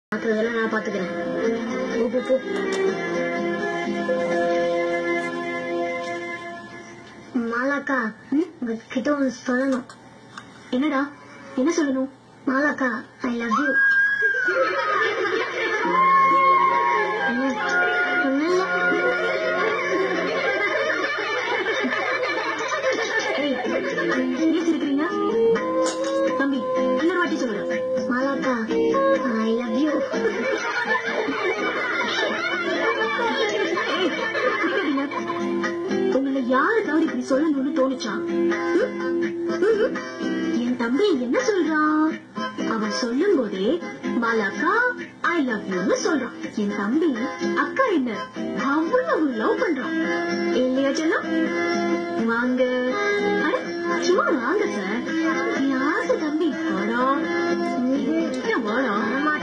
மற்றதெல்லாம் நான் பாத்துக்கிறேன் போ, போ, போ. மாலாக்கா உங்ககிட்ட ஒன்று சொல்லணும் என்னடா என்ன சொல்லணும் மாலாக்கா ஐ லவ் யூ ஏய், ஏன் சிரிக்கிறீங்க தம்பி இன்னொரு வாட்டி சொல்லுங்க மாலாக்கா ஐ லவ் யூ ஏய், சிரிக்காதீங்க. உங்களை யாருக்காவது இப்படி சொல்லணும்னு தோணுச்சா ம்? ம்ஹும். என் தம்பி என்ன சொல்றான் அவன் சொல்லும் போதே மாலாக்கா ஐ லவ் யூன்னு சொல்றான் என் தம்பி அக்கா என்ன அவ்வளவு லவ் பண்றான் இல்லையா செல்லம் வாங்க அட, சும்மா வாங்க சார் என் ஆசை தம்பி வாடா வாடா